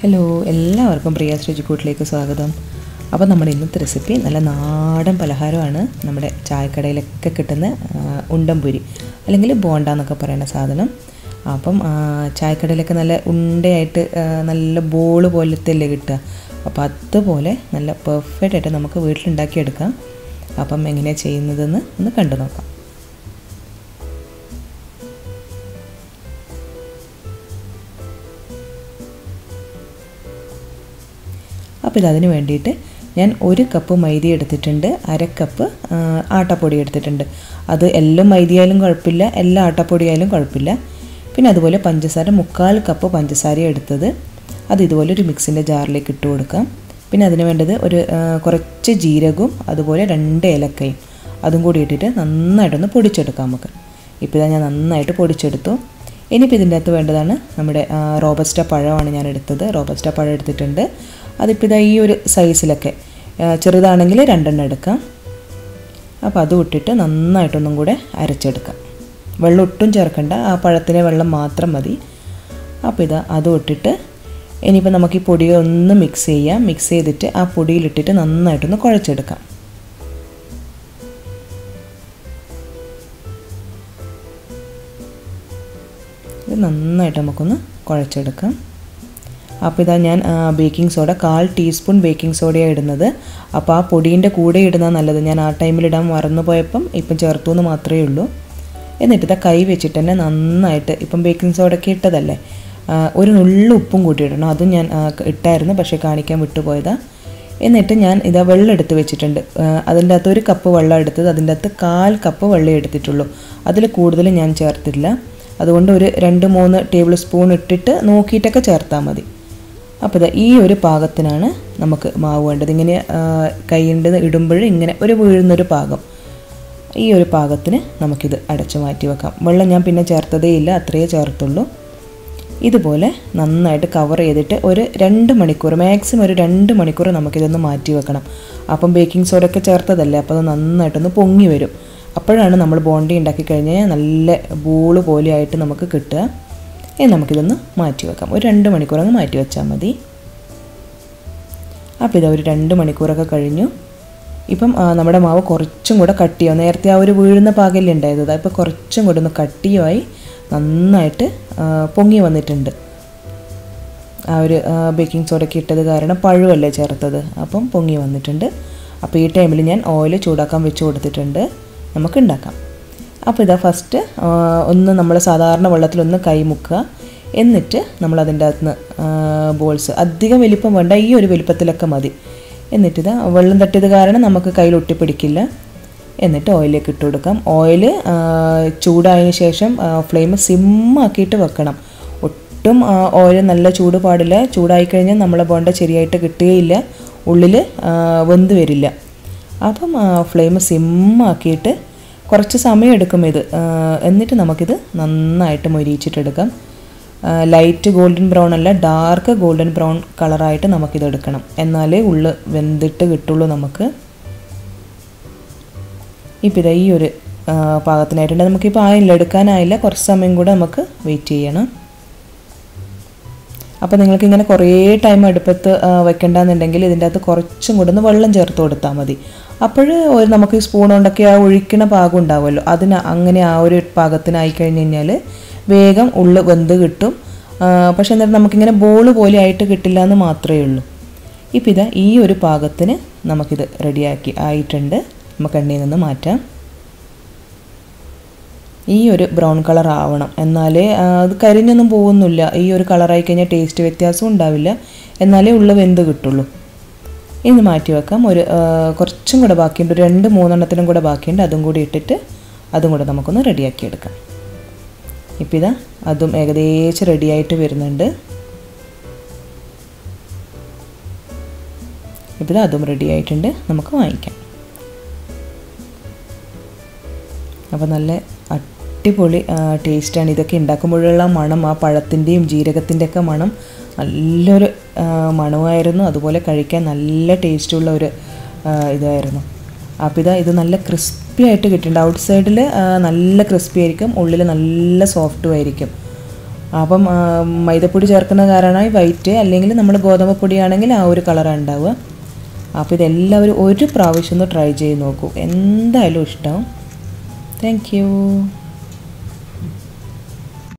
hello എല്ലാവർക്കും പ്രിയ രുചിക്കൂട്ടിലേക്ക് സ്വാഗതം അപ്പോൾ നമ്മുടെ ഇന്നത്തെ റെസിപ്പി നല്ല നാടൻ പലഹാരമാണ് നമ്മുടെ ചായക്കടയിലൊക്കെ കിട്ടുന്ന ആ, ഉണ്ടംപുരി അല്ലെങ്കിൽ ബോണ്ട എന്നൊക്കെ പറയുന്ന സാധനം അപ്പം ആ, ചായക്കടയിലൊക്കെ നല്ല ഉണ്ടയായിട്ട് ആ, നല്ല ബോൾ പോലത്തെ അല്ലേ കിട്ടുക അപ്പോൾ അതുപോലെ നല്ല പെർഫെക്റ്റ് ആയിട്ട് നമുക്ക് വീട്ടിലുണ്ടാക്കിയെടുക്കാം അപ്പം എങ്ങനെയാണ് ചെയ്യുന്നതെന്ന് ഒന്ന് കണ്ടു നോക്കാം അപ്പോൾ ഇതതിന് വേണ്ടിയിട്ട് ഞാൻ ഒരു കപ്പ് മൈദ എടുത്തിട്ടുണ്ട് അര കപ്പ് ആ, ആട്ടപ്പൊടി എടുത്തിട്ടുണ്ട് അത് എല്ലാം മൈദയായാലും കുഴപ്പമില്ല എല്ലാ ആട്ടപ്പൊടിയായാലും കുഴപ്പമില്ല പിന്നെ അതുപോലെ പഞ്ചസാര മുക്കാൽ കപ്പ് പഞ്ചസാര എടുത്തത് അത് ഇതുപോലെ ഒരു മിക്സിൻ്റെ ജാറിലേക്ക് ഇട്ട് കൊടുക്കാം പിന്നെ അതിന് വേണ്ടത് ഒരു ആ, കുറച്ച് ജീരകവും അതുപോലെ രണ്ട് ഏലക്കയും അതും കൂടി ഇട്ടിട്ട് നന്നായിട്ടൊന്ന് പൊടിച്ചെടുക്കാം നമുക്ക് ഇപ്പോൾ ഇതാ ഞാൻ നന്നായിട്ട് പൊടിച്ചെടുത്തു ഇനിയിപ്പോൾ ഇതിൻ്റെ അകത്ത് വേണ്ടതാണ് നമ്മുടെ ആ, റോബസ്റ്റ പഴമാണ് ഞാൻ എടുത്തത് റോബസ്റ്റ പഴം എടുത്തിട്ടുണ്ട് അതിപ്പോൾ ഇതാ ഈ ഒരു സൈസിലൊക്കെ ആ, ചെറുതാണെങ്കിൽ രണ്ടെണ്ണം എടുക്കാം അപ്പോൾ അതും ഇട്ടിട്ട് നന്നായിട്ടൊന്നും കൂടെ അരച്ചെടുക്കാം വെള്ളം ഒട്ടും ചേർക്കണ്ട ആ പഴത്തിലെ വെള്ളം മാത്രം മതി അപ്പോൾ ഇതാ അതും ഇട്ടിട്ട് ഇനിയിപ്പോൾ നമുക്ക് ഈ പൊടി ഒന്ന് മിക്സ് ചെയ്യാം മിക്സ് ചെയ്തിട്ട് ആ പൊടിയിലിട്ടിട്ട് നന്നായിട്ടൊന്ന് കുഴച്ചെടുക്കാം ഇത് നന്നായിട്ട് നമുക്കൊന്ന് കുഴച്ചെടുക്കാം അപ്പോൾ ഇതാ ഞാൻ ബേക്കിംഗ് സോഡ കാൽ ടീസ്പൂൺ ബേക്കിംഗ് സോഡയാണ് ഇടുന്നത് അപ്പോൾ ആ പൊടീൻ്റെ കൂടെ ഇടുന്നത് നല്ലത് ഞാൻ ആ ടൈമിൽ ഇടാൻ മറന്നു പോയപ്പം ഇപ്പം ചേർത്തു എന്ന് മാത്രമേ ഉള്ളൂ എന്നിട്ട് ഇതാ കൈ വെച്ചിട്ട് തന്നെ നന്നായിട്ട് ഇപ്പം ബേക്കിംഗ് സോഡയൊക്കെ ഇട്ടതല്ലേ ആ, ഒരു നുള്ളു ഉപ്പും കൂട്ടി ഇടണം അതും ഞാൻ ആ, ഇട്ടായിരുന്നു പക്ഷേ കാണിക്കാൻ വിട്ടുപോയതാ എന്നിട്ട് ഞാൻ ഇതാ വെള്ളം എടുത്ത് വെച്ചിട്ടുണ്ട് ആ, അതിൻ്റെ അകത്ത് ഒരു കപ്പ് വെള്ളം എടുത്തത് അതിൻ്റെ അകത്ത് കാൽ കപ്പ് വെള്ളം എടുത്തിട്ടുള്ളൂ അതിൽ കൂടുതൽ ഞാൻ ചേർത്തില്ല അതുകൊണ്ട് ഒരു രണ്ട് മൂന്ന് ടേബിൾ സ്പൂൺ ഇട്ടിട്ട് നോക്കിയിട്ടൊക്കെ ചേർത്താൽ മതി അപ്പോൾ ഇതാ ഈ ഒരു പാകത്തിനാണ് നമുക്ക് മാവ് വേണ്ടത് ഇങ്ങനെ കൈയുണ്ട് ഇടുമ്പോൾ ഇങ്ങനെ ഒരു വീഴുന്നൊരു പാകം ഈ ഒരു പാകത്തിന് നമുക്കിത് അടച്ചു മാറ്റി വെക്കാം വെള്ളം ഞാൻ പിന്നെ ചേർത്തതേ ഇല്ല അത്രയേ ചേർത്തുള്ളൂ ഇതുപോലെ നന്നായിട്ട് കവർ ചെയ്തിട്ട് ഒരു രണ്ട് മണിക്കൂർ മാക്സിമം ഒരു രണ്ട് മണിക്കൂർ നമുക്കിതൊന്ന് മാറ്റി വെക്കണം അപ്പം ബേക്കിംഗ് സോഡ ഒക്കെ ചേർത്തതല്ലേ അപ്പോൾ അത് നന്നായിട്ടൊന്ന് പൊങ്ങി വരും അപ്പോഴാണ് നമ്മൾ ബോണ്ടി ഉണ്ടാക്കി കഴിഞ്ഞാൽ നല്ല ബോള് പോലെയായിട്ട് നമുക്ക് കിട്ടുക ഇനി നമുക്കിതൊന്ന് മാറ്റി വെക്കാം ഒരു രണ്ട് മണിക്കൂർ അങ്ങ് മാറ്റി വെച്ചാൽ മതി അപ്പോൾ ഇതാ ഒരു രണ്ട് മണിക്കൂറൊക്കെ കഴിഞ്ഞു ഇപ്പം ആ, നമ്മുടെ മാവ് കുറച്ചും കൂടെ കട്ടിയോ നേരത്തെ ആ ഒരു വീഴുന്ന പാകല്ലേ ഉണ്ടായത് അതിപ്പോൾ കുറച്ചും കൂടെ ഒന്ന് കട്ടിയുമായി നന്നായിട്ട് ആ, പൊങ്ങി വന്നിട്ടുണ്ട് ആ ഒരു ബേക്കിംഗ് സോഡയൊക്കെ ഇട്ടത് കാരണം പഴുവല്ലേ ചേർത്തത് അപ്പം പൊങ്ങി വന്നിട്ടുണ്ട് അപ്പോൾ ഈ ടൈമിൽ ഞാൻ ഓയിൽ ചൂടാക്കാൻ വെച്ച് കൊടുത്തിട്ടുണ്ട് നമുക്ക് ഉണ്ടാക്കാം അപ്പോൾ ഇതാ ഫസ്റ്റ് ഒന്ന് നമ്മൾ സാധാരണ വെള്ളത്തിലൊന്ന് കൈ മുക്കുക എന്നിട്ട് നമ്മൾ അതിൻ്റെ അകത്തുനിന്ന് ബോൾസ് അധികം വലിപ്പം വേണ്ട ഈ ഒരു വലിപ്പത്തിലൊക്കെ മതി എന്നിട്ടിതാ വെള്ളം തട്ടിയത് കാരണം നമുക്ക് കയ്യിൽ ഒട്ടിപ്പിടിക്കില്ല എന്നിട്ട് ഓയിലേക്ക് ഇട്ട് കൊടുക്കാം ഓയിൽ ചൂടായതിന് ശേഷം ഫ്ലെയിം സിമ്മാക്കിയിട്ട് വെക്കണം ഒട്ടും ഓയിൽ നല്ല ചൂട് പാടില്ല ചൂടായി കഴിഞ്ഞാൽ നമ്മളെ ബോണ്ട ശരിയായിട്ട് കിട്ടുകയില്ല ഉള്ളിൽ വെന്ത് വരില്ല അപ്പം ഫ്ലെയിം സിമ്മാക്കിയിട്ട് കുറച്ച് സമയം എടുക്കും ഇത് ആ, എന്നിട്ട് നമുക്കിത് നന്നായിട്ട് മൊരിയിച്ചിട്ടെടുക്കാം ലൈറ്റ് ഗോൾഡൻ ബ്രൗൺ അല്ല ഡാർക്ക് ഗോൾഡൻ ബ്രൗൺ കളറായിട്ട് നമുക്കിത് എടുക്കണം എന്നാലേ ഉള്ളു വെന്തിട്ട് കിട്ടുള്ളൂ നമുക്ക് ഇപ്പം ഇതാ ഈ ഒരു ആ, പാകത്തിനായിട്ടുണ്ട് നമുക്കിപ്പോൾ ആയില്ല എടുക്കാനായില്ല കുറച്ച് സമയം കൂടെ നമുക്ക് വെയിറ്റ് ചെയ്യണം അപ്പോൾ നിങ്ങൾക്ക് ഇങ്ങനെ കുറേ ടൈം അടുപ്പത്ത് ആ, വെക്കണ്ടെന്നുണ്ടെങ്കിൽ ഇതിൻ്റെ അകത്ത് കുറച്ചും കൂടെ ഒന്ന് വെള്ളം ചേർത്ത് കൊടുത്താൽ മതി അപ്പോൾ ഒരു നമുക്ക് ഈ സ്പൂൺ കൊണ്ടൊക്കെ ആ ഒഴിക്കണ പാകം ഉണ്ടാവുമല്ലോ അതിന് അങ്ങനെ ആ ഒരു പാകത്തിനായി കഴിഞ്ഞ് കഴിഞ്ഞാൽ വേഗം ഉള്ളു വെന്ത് കിട്ടും ആ, പക്ഷേ എന്നിട്ട് നമുക്കിങ്ങനെ ബോൾ പോലെ ആയിട്ട് കിട്ടില്ല എന്ന് മാത്രമേ ഉള്ളൂ ഇപ്പം ഇതാ ഈ ഒരു പാകത്തിന് നമുക്കിത് റെഡിയാക്കി ആയിട്ടുണ്ട് നമുക്ക് എണ്ണയിൽ നിന്ന് മാറ്റാം ഈ ഒരു ബ്രൗൺ കളർ ആവണം എന്നാലേ ആ, അത് കരിഞ്ഞൊന്നും പോകുന്നില്ല ഈ ഒരു കളറായി കഴിഞ്ഞാൽ ടേസ്റ്റ് വ്യത്യാസം ഉണ്ടാവില്ല എന്നാലേ ഉള്ള വെന്ത് കിട്ടുള്ളൂ ഇനി മാറ്റി വെക്കാം ഒരു ആ, കുറച്ചും കൂടെ ബാക്കിയുണ്ട് ഒരു രണ്ട് മൂന്നെണ്ണത്തിനും കൂടെ ബാക്കിയുണ്ട് അതും കൂടി ഇട്ടിട്ട് അതും കൂടെ നമുക്കൊന്ന് റെഡിയാക്കി എടുക്കാം ഇപ്പം ഇതാ അതും ഏകദേശം റെഡിയായിട്ട് വരുന്നുണ്ട് ഇപ്പം ഇതാ അതും റെഡി ആയിട്ടുണ്ട് നമുക്ക് വാങ്ങിക്കാം അപ്പോൾ നല്ല അടിപൊളി ടേസ്റ്റാണ് ഇതൊക്കെ ഉണ്ടാക്കുമ്പോഴുള്ള മണം ആ പഴത്തിൻ്റെയും ജീരകത്തിൻ്റെ ഒക്കെ മണം നല്ലൊരു ആ, മണമായിരുന്നു അതുപോലെ കഴിക്കാൻ നല്ല ടേസ്റ്റുള്ള ഒരു ആ, ഇതായിരുന്നു അപ്പോൾ ഇതാ ഇത് നല്ല ക്രിസ്പി ആയിട്ട് കിട്ടിയിട്ടുണ്ട് ഔട്ട് സൈഡിൽ നല്ല ക്രിസ്പി ആയിരിക്കും ഉള്ളിൽ നല്ല സോഫ്റ്റും ആയിരിക്കും അപ്പം ആ, മൈദപ്പൊടി ചേർക്കുന്ന കാരണമായി വൈറ്റ് അല്ലെങ്കിൽ നമ്മൾ ഗോതമ്പ് പൊടിയാണെങ്കിൽ ആ ഒരു കളറാണ് ഉണ്ടാവുക അപ്പോൾ ഇതെല്ലാവരും ഒരു പ്രാവശ്യം ഒന്ന് ട്രൈ ചെയ്ത് നോക്കൂ എന്തായാലും ഇഷ്ടമാവും താങ്ക് യു